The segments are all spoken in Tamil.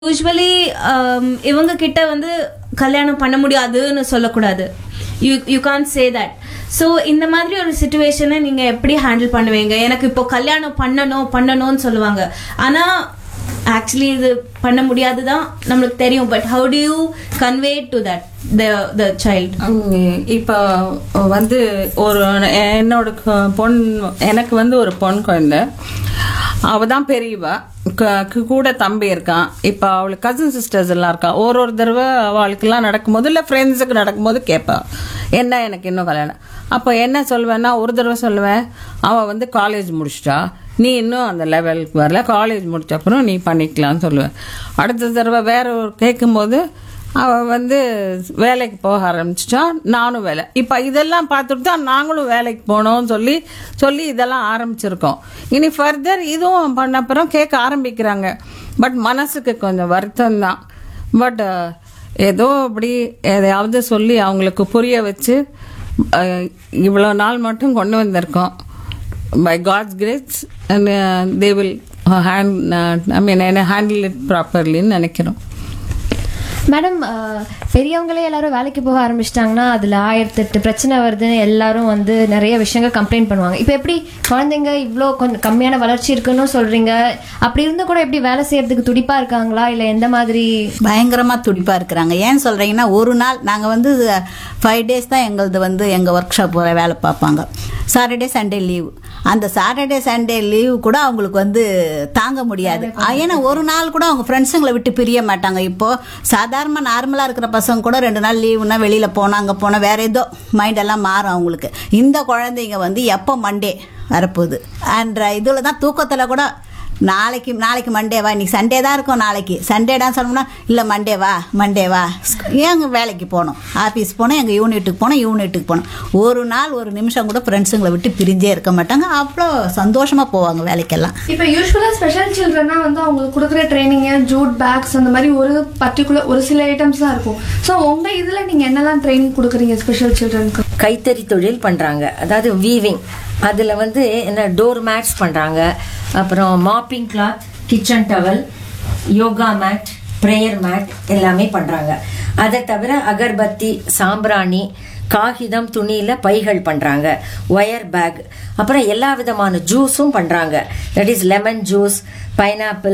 யூஸ்வலி இவங்க கிட்ட வந்து கல்யாணம் பண்ண முடியாதுன்னு சொல்லக்கூடாது you you can't say that so இந்த மாதிரி ஒரு சுச்சுவேஷனை நீங்க எப்படி ஹேண்டில் பண்ணுவீங்க எனக்கு இப்போ கல்யாணம் பண்ணணும் பண்ணணும்னு சொல்லுவாங்க ஆனா ஆக்சுவலி இது பண்ண முடியாது தான் நம்மளுக்கு தெரியும் but how do you convey to that the the child இப்போ வந்து ஒரு என்னோட க- பொண் எனக்கு வந்து ஒரு பொன் குழந்தை அவ தான் பெரியவா க- கு- கூட தம்பி இருக்கான் இப்போ அவளுக்கு கசின் சிஸ்டர்ஸ் எல்லாம் இருக்கா ஒரு ஒரு தடவை அவளுக்கெல்லாம் நடக்கும்போது இல்லை ஃப்ரெண்ட்ஸுக்கு நடக்கும்போது கேட்பா என்ன எனக்கு இன்னும் கல்யாணம் அப்போ என்ன சொல்வேன்னா ஒரு தடவை சொல்லுவேன் அவள் வந்து காலேஜ் முடிச்சிட்டா நீ இன்னும் அந்த லெவலுக்கு வரல காலேஜ் முடிச்ச அப்புறம் நீ பண்ணிக்கலாம்னு சொல்லுவேன் அடுத்த தடவை வேற ஒரு கேட்கும்போது அவள் வந்து வேலைக்கு போக ஆரம்பிச்சிட்டா நானும் வேலை இப்போ இதெல்லாம் பார்த்துட்டு தான் நாங்களும் வேலைக்கு போனோம்னு சொல்லி சொல்லி இதெல்லாம் ஆரம்பிச்சிருக்கோம் இனி ஃபர்தர் இதுவும் பண்ண அப்புறம் கேட்க ஆரம்பிக்கிறாங்க பட் மனசுக்கு கொஞ்சம் வருத்தம் தான் பட் ஏதோ அப்படி எதையாவது சொல்லி அவங்களுக்கு புரிய வச்சு அஹ், இவ்வளோ நாள் மட்டும் கொண்டு வந்திருக்கோம் by God's grace they will hand I mean என்ன ஹேண்டில் இட் ப்ராப்பர்லின்னு நினைக்கிறோம் மேடம் அஹ், பெரியவங்களே எல்லாரும் வேலைக்கு போக ஆரம்பிச்சிட்டாங்கன்னா அதுல ஆயிரத்தெட்டு பிரச்சனை வருதுன்னு எல்லாரும் வந்து நிறைய விஷயங்கள் கம்ப்ளைண்ட் பண்ணுவாங்க இப்போ எப்படி குழந்தைங்க இவ்வளோ கொஞ்சம் கம்மியான வளர்ச்சி இருக்குன்னு சொல்றீங்க அப்படி இருந்து கூட எப்படி வேலை செய்யறதுக்கு துடிப்பா இருக்காங்களா இல்ல எந்த மாதிரி பயங்கரமா துடிப்பா இருக்கிறாங்க ஏன் சொல்றீங்கன்னா ஒரு நாள் நாங்க வந்து ஃபைவ் டேஸ் தான் எங்களது வந்து எங்க ஒர்க் ஷாப் வேலை பார்ப்பாங்க சாட்டர்டே சண்டே லீவ் அந்த சாட்டர்டே சண்டே லீவ் கூட அவங்களுக்கு வந்து தாங்க முடியாது ஏன்னா ஒரு நாள் கூட அவங்க ஃப்ரெண்ட்ஸுங்களை விட்டு பிரிய மாட்டாங்க இப்போ சாதாரண நார்மலா இருக்கிற பசங்க கூட ரெண்டு நாள் லீவுனா வெளியில போனா அங்க போனா வேற ஏதோ மைண்ட் எல்லாம் மாறும் அவங்களுக்கு இந்த குழந்தைங்க வந்து எப்போ மண்டே வரப்போகுது அண்ட் இதுல தான் தூக்கத்துல கூட நாளைக்கு நாளைக்கு மண்டேவா இன்னைக்கு சண்டே தான் இருக்கும் நாளைக்கு சண்டேடான்னு சொன்னோம்னா இல்லை மண்டேவா மண்டேவா ஏங்க வேலைக்கு போகணும் ஆஃபீஸ் போனோம் எங்கள் யூனிட்டுக்கு போனோம் யூனிட்டுக்கு போனோம் ஒரு நாள் ஒரு நிமிஷம் கூட ஃப்ரெண்ட்ஸுங்களை விட்டு பிரிஞ்சே இருக்க மாட்டாங்க அவ்வளோ சந்தோஷமாக போவாங்க வேலைக்கெல்லாம் இப்போ யூஸ்வலாக ஸ்பெஷல் சில்ட்ரன்னா வந்து அவங்களுக்கு கொடுக்குற ட்ரைனிங்கு ஜூட் பேக்ஸ் அந்த மாதிரி ஒரு பர்டிகுலர் ஒரு சில ஐட்டம்ஸ் தான் இருக்கும் ஸோ உங்கள் இதில் நீங்கள் என்னெல்லாம் ட்ரைனிங் கொடுக்குறீங்க ஸ்பெஷல் சில்ட்ரனுக்கு கைத்தறி தொழில் பண்றாங்க அதாவது வீவிங் அதுல வந்து என்ன டோர் மேட்ஸ் பண்றாங்க அப்புறம் mopping cloth kitchen towel yoga mat prayer mat எல்லாமே பண்றாங்க அதை தவிர அகர்பத்தி சாம்பிராணி காகிதம் துணியில பைகள் பண்றாங்க ஒயர் பேக் அப்புறம் எல்லா விதமான ஜூஸும் பண்றாங்க that is lemon juice pineapple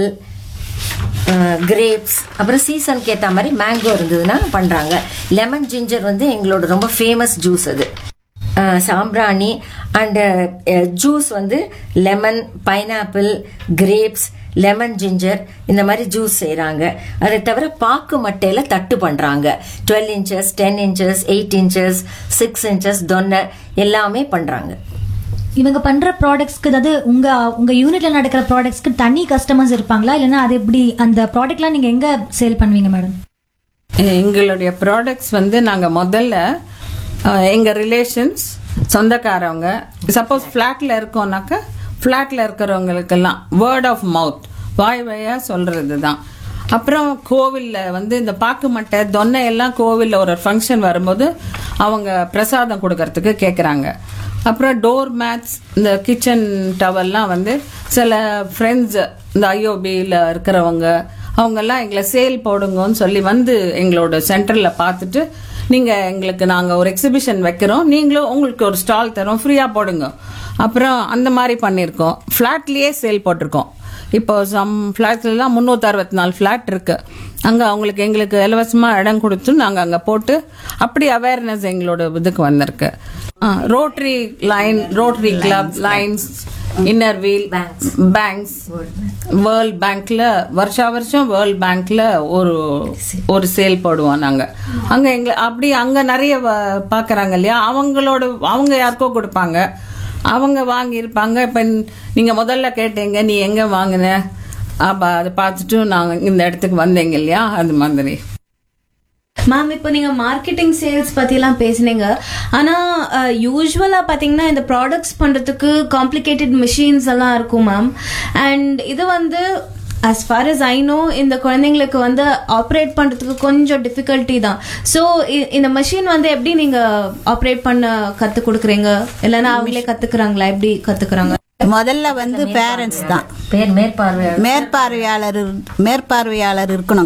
grapes அப்புறம் சீசனுக்கு ஏற்ற மாதிரி மேங்கோ இருந்ததுன்னா பண்ணுறாங்க லெமன் ஜிஞ்சர் வந்து எங்களோட ரொம்ப ஃபேமஸ் ஜூஸ் அது அஹ், சாம்பிராணி அண்டு ஜூஸ் வந்து lemon pineapple grapes lemon ginger இந்த மாதிரி ஜூஸ் செய்கிறாங்க அதை தவிர பாக்கு மட்டையில் தட்டு பண்ணுறாங்க twelve inches ten inches eight inches six inches தொன்னை எல்லாமே பண்ணுறாங்க இவங்க பண்ற ப்ராடக்ட்ஸ்க்கு அதாவது உங்க உங்க யூனிட்ல நடக்கிற ப்ராடக்ட்ஸ்க்கு தனி கஸ்டமர்ஸ் இருப்பாங்களா இல்லைன்னா அது எப்படி அந்த ப்ராடக்ட்லாம் நீங்க எங்க சேல் பண்ணுவீங்க மேடம் எங்களுடைய ப்ராடக்ட்ஸ் வந்து நாங்கள் முதல்ல அஹ், எங்க ரிலேஷன்ஸ் சொந்தக்காரவங்க சப்போஸ் ஃப்ளாட்ல இருக்கோம்னாக்கா ஃப்ளாட்ல இருக்கிறவங்களுக்கெல்லாம் வேர்ட் ஆஃப் மவுத் வாய் வாயா சொல்றது தான் அப்புறம் கோவிலில் வந்து இந்த பாக்கு மட்டை தொன்னை எல்லாம் கோவிலில் ஒரு ஃபங்க்ஷன் வரும்போது அவங்க பிரசாதம் கொடுக்கறதுக்கு கேட்குறாங்க அப்புறம் டோர் மேட்ஸ் இந்த கிச்சன் டவல்லாம் வந்து சில ஃப்ரெண்ட்ஸ் இந்த ஐஓபியில் இருக்கிறவங்க அவங்கெல்லாம் எங்களை சேல் போடுங்கன்னு சொல்லி வந்து எங்களோட சென்டரில் பார்த்துட்டு நீங்கள் எங்களுக்கு நாங்கள் ஒரு எக்ஸிபிஷன் வைக்கிறோம் நீங்களும் உங்களுக்கு ஒரு ஸ்டால் தரோம் ஃப்ரீயாக போடுங்க அப்புறம் அந்த மாதிரி பண்ணியிருக்கோம் ஃப்ளாட்லேயே சேல் போட்டிருக்கோம் இப்போ சம் ஃப்ளாட்லாம் முந்நூற்றி அறுபத்தி நாலு ஃப்ளாட் இருக்கு அங்கே அவங்களுக்கு எங்களுக்கு இலவசமாக இடம் கொடுத்து நாங்கள் அங்கே போட்டு அப்படி அவேர்னஸ் எங்களோட இதுக்கு வந்திருக்கு rotary line rotary club lions inner wheel banks world பேங்க்ல வருஷா வருஷம் வேர்ல்ட் பேங்க்ல ஒரு ஒரு சேல் போடுவோம் நாங்க அங்க எங்க அப்படி அங்க நிறைய வ- பாக்குறாங்க இல்லையா அவங்களோட அவங்க யாருக்கோ கொடுப்பாங்க அவங்க வாங்கியிருப்பாங்க இப்ப நீங்க முதல்ல கேட்டீங்க நீ எங்க வாங்கின அப்ப அதை பார்த்துட்டு நாங்க இந்த இடத்துக்கு வந்தீங்க இல்லையா அது மாதிரி மேம் இப்போ நீங்க மார்க்கெட்டிங் சேல்ஸ் பத்தி எல்லாம் பேசுனீங்க ஆனா யூஸ்வலா பாத்தீங்கன்னா இந்த ப்ராடக்ட்ஸ் பண்றதுக்கு காம்ப்ளிகேட்டட் மிஷின்ஸ் எல்லாம் இருக்கும் மேம் அண்ட் இது வந்து as far as I know இந்த குழந்தைங்களுக்கு வந்து ஆப்ரேட் பண்றதுக்கு கொஞ்சம் டிஃபிகல்ட்டி தான் ஸோ இந்த மிஷின் வந்து எப்படி நீங்க ஆப்ரேட் பண்ண கத்து கொடுக்குறீங்க இல்லைன்னா அவங்களே கத்துக்கிறாங்களா எப்படி கத்துக்கிறாங்க முதல்ல வந்து பேரண்ட்ஸ் தான் பேர் மேற்பார்வையாளர் மேற்பார்வையாளர் மேற்பார்வையாளர் இருக்கணும்